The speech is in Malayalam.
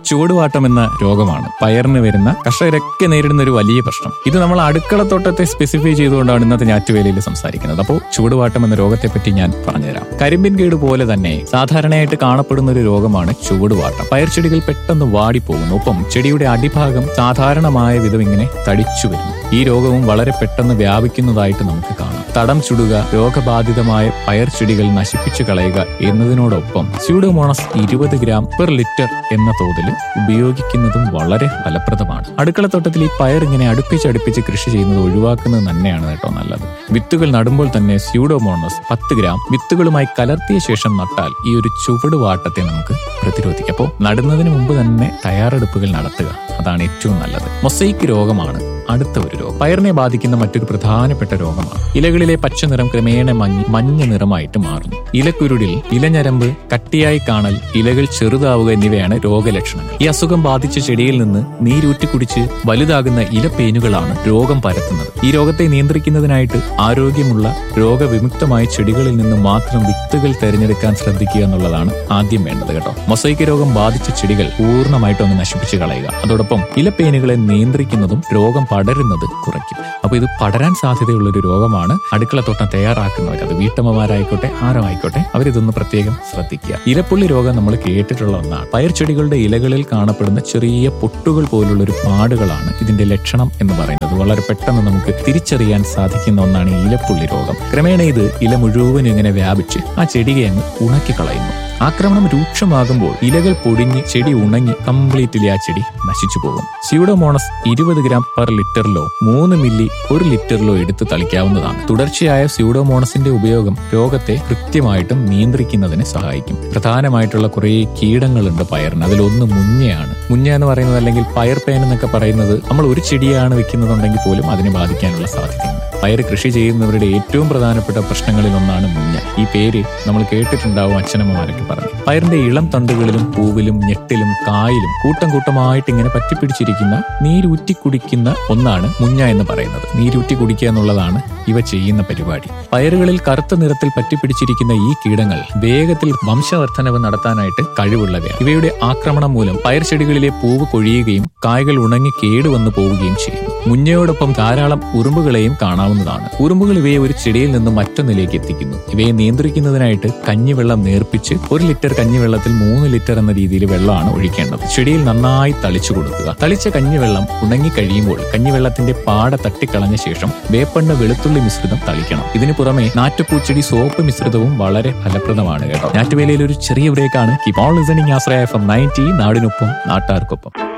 ചുവടുവാട്ടം എന്ന രോഗമാണ് പയറിന് വരുന്ന കർഷകരൊക്കെ നേരിടുന്ന ഒരു വലിയ പ്രശ്നം ഇത് നമ്മൾ അടുക്കളത്തോട്ടത്തെ സ്പെസിഫൈ ചെയ്തുകൊണ്ടാണ് ഇന്നത്തെ ഞാറ്റുവേലയിൽ സംസാരിക്കുന്നത് അപ്പോൾ ചുവടുവാട്ടം എന്ന രോഗത്തെ പറ്റി ഞാൻ പറഞ്ഞുതരാം കരിമ്പിൻ കേട് പോലെ തന്നെ സാധാരണയായിട്ട് കാണപ്പെടുന്ന ഒരു രോഗമാണ് ചുവടുവാട്ടം പയർച്ചെടികൾ പെട്ടെന്ന് വാടിപ്പോകുന്നു ഒപ്പം ചെടിയുടെ അടിഭാഗം സാധാരണമായ വിധം ഇങ്ങനെ തടിച്ചു വരുന്നു ഈ രോഗവും വളരെ പെട്ടെന്ന് വ്യാപിക്കുന്നതായിട്ട് നമുക്ക് കാണാം തടം ചുടുക രോഗബാധിതമായ പയർ ചെടികൾ നശിപ്പിച്ചു കളയുക എന്നതിനോടൊപ്പം സ്യൂഡോമോണസ് ഇരുപത് ഗ്രാം പെർ ലിറ്റർ എന്ന തോതിൽ ഉപയോഗിക്കുന്നതും വളരെ ഫലപ്രദമാണ് അടുക്കളത്തോട്ടത്തിൽ ഈ പയർ ഇങ്ങനെ അടുപ്പിച്ചടുപ്പിച്ച് കൃഷി ചെയ്യുന്നത് ഒഴിവാക്കുന്നത് തന്നെയാണ് കേട്ടോ നല്ലത് വിത്തുകൾ നടുമ്പോൾ തന്നെ സ്യൂഡോമോണസ് പത്ത് ഗ്രാം വിത്തുകളുമായി കലർത്തിയ ശേഷം നട്ടാൽ ഈ ഒരു ചുവടുവാട്ടത്തെ നമുക്ക് പ്രതിരോധിക്കാം അപ്പോൾ നടുന്നതിന് മുമ്പ് തന്നെ തയ്യാറെടുപ്പുകൾ നടത്തുക അതാണ് ഏറ്റവും നല്ലത് മൊസൈക്ക് രോഗമാണ് അടുത്ത ഒരു രോഗം പയറിനെ ബാധിക്കുന്ന മറ്റൊരു പ്രധാനപ്പെട്ട രോഗമാണ് ഇലകളിലെ പച്ച നിറം ക്രമേണ മങ്ങി മഞ്ഞ നിറമായിട്ട് മാറുന്നു ഇലക്കുരുടിൽ ഇലഞ്ഞരമ്പ് കട്ടിയായി കാണൽ ഇലകൾ ചെറുതാവുക എന്നിവയാണ് രോഗലക്ഷണങ്ങൾ ഈ അസുഖം ബാധിച്ച ചെടിയിൽ നിന്ന് നീരൂറ്റി കുടിച്ച് വലുതാകുന്ന ഇലപ്പേനുകളാണ് രോഗം പരത്തുന്നത് ഈ രോഗത്തെ നിയന്ത്രിക്കുന്നതിനായിട്ട് ആരോഗ്യമുള്ള രോഗവിമുക്തമായ ചെടികളിൽ നിന്ന് മാത്രം വിത്തുകൾ തിരഞ്ഞെടുക്കാൻ ശ്രദ്ധിക്കുക എന്നുള്ളതാണ് ആദ്യം വേണ്ടത് കേട്ടോ മൊസൈക്ക് രോഗം ബാധിച്ച ചെടികൾ പൂർണ്ണമായിട്ടും ഒന്ന് നശിപ്പിച്ച് കളയുക അതോടൊപ്പം ഇലപ്പേനുകളെ നിയന്ത്രിക്കുന്നതും രോഗം പടരുന്നത് കുറയ്ക്കും അപ്പൊ ഇത് പടരാൻ സാധ്യതയുള്ള ഒരു രോഗമാണ് അടുക്കളത്തോട്ടം തയ്യാറാക്കുന്നവർ അത് വീട്ടമ്മമാരായിക്കോട്ടെ ആരോ ആയിക്കോട്ടെ അവരിതൊന്ന് പ്രത്യേകം ശ്രദ്ധിക്കുക ഇലപ്പുള്ളി രോഗം നമ്മൾ കേട്ടിട്ടുള്ള ഒന്നാണ് പയർ ചെടികളുടെ ഇലകളിൽ കാണപ്പെടുന്ന ചെറിയ പൊട്ടുകൾ പോലുള്ള ഒരു പാടുകളാണ് ഇതിന്റെ ലക്ഷണം എന്ന് പറയുന്നത് വളരെ പെട്ടെന്ന് നമുക്ക് തിരിച്ചറിയാൻ സാധിക്കുന്ന ഒന്നാണ് ഈ ഇലപ്പുള്ളി രോഗം ക്രമേണ ഇത് ഇല മുഴുവനും ഇങ്ങനെ വ്യാപിച്ച് ആ ചെടിയെ അങ്ങ് ഉണക്കിക്കളയുന്നു ആക്രമണം രൂക്ഷമാകുമ്പോൾ ഇലകൾ പൊടിഞ്ഞ് ചെടി ഉണങ്ങി കംപ്ലീറ്റ്ലി ആ ചെടി നശിച്ചു പോകും സ്യൂഡോമോണസ് ഇരുപത് ഗ്രാം പെർ ലിറ്ററിലോ മൂന്ന് മില്ലി ഒരു ലിറ്ററിലോ എടുത്ത് തളിക്കാവുന്നതാണ് തുടർച്ചയായ സ്യൂഡോമോണസിന്റെ ഉപയോഗം രോഗത്തെ കൃത്യമായിട്ടും നിയന്ത്രിക്കുന്നതിന് സഹായിക്കും പ്രധാനമായിട്ടുള്ള കുറേ കീടങ്ങളുണ്ട് പയറിന് അതിലൊന്ന് മുഞ്ഞയാണ് മുഞ്ഞ എന്ന് പറയുന്നത് അല്ലെങ്കിൽ പയർ പേൻ എന്നൊക്കെ പറയുന്നത് നമ്മൾ ഒരു ചെടിയാണ് വെക്കുന്നതുണ്ടെങ്കിൽ പോലും അതിനെ ബാധിക്കാനുള്ള സാധ്യതയുണ്ട് പയർ കൃഷി ചെയ്യുന്നവരുടെ ഏറ്റവും പ്രധാനപ്പെട്ട പ്രശ്നങ്ങളിൽ ഒന്നാണ് മുഞ്ഞ ഈ പേര് നമ്മൾ കേട്ടിട്ടുണ്ടാവും അച്ഛനമ്മമാരൊക്കെ പറഞ്ഞു പയറിന്റെ ഇളം തണ്ടുകളിലും പൂവിലും ഞെട്ടിലും കായിലും കൂട്ടം കൂട്ടമായിട്ട് ഇങ്ങനെ പറ്റിപ്പിടിച്ചിരിക്കുന്ന നീരൂറ്റി കുടിക്കുന്ന ഒന്നാണ് മുഞ്ഞ എന്ന് പറയുന്നത് നീരൂറ്റി കുടിക്കുക എന്നുള്ളതാണ് ഇവ ചെയ്യുന്ന പരിപാടി പയറുകളിൽ കറുത്ത നിറത്തിൽ പറ്റിപ്പിടിച്ചിരിക്കുന്ന ഈ കീടങ്ങൾ വേഗത്തിൽ വംശവർദ്ധനവ് നടത്താനായിട്ട് കഴിവുള്ളവയാണ് ഇവയുടെ ആക്രമണം മൂലം പയർ ചെടികളിലെ പൂവ് കൊഴിയുകയും കായകൾ ഉണങ്ങി കേടുവന്നു പോവുകയും ചെയ്യുന്നു മുഞ്ഞയോടൊപ്പം ധാരാളം ഉറുമ്പുകളെയും കാണാവുന്നതാണ് ഉറുമ്പുകൾ ഇവയെ ഒരു ചെടിയിൽ നിന്ന് മറ്റൊന്നിലേക്ക് എത്തിക്കുന്നു ഇവയെ നിയന്ത്രിക്കുന്നതിനായിട്ട് കഞ്ഞിവെള്ളം നേർപ്പിച്ച് ഒരു ലിറ്റർ കഞ്ഞിവെള്ളത്തിൽ മൂന്ന് ലിറ്റർ എന്ന രീതിയിൽ വെള്ളമാണ് ഒഴിക്കേണ്ടത് ചെടിയിൽ നന്നായി തളിച്ചു കൊടുക്കുക തളിച്ച കഞ്ഞിവെള്ളം ഉണങ്ങി കഴിയുമ്പോൾ കഞ്ഞിവെള്ളത്തിന്റെ പാട തട്ടിക്കളഞ്ഞ ശേഷം വേപ്പെണ്ണ വെളുത്തുള്ളി മിശ്രിതം തളിക്കണം ഇതിനു പുറമെ നാറ്റുപൂച്ചെടി സോപ്പ് മിശ്രിതവും വളരെ ഫലപ്രദമാണ് കേട്ടോ ഞാറ്റുവേലയിൽ ഒരു ചെറിയ ബ്രേക്കാണ് keep on listening Ashraya F M ninety നാടിനൊപ്പം നാട്ടാർക്കൊപ്പം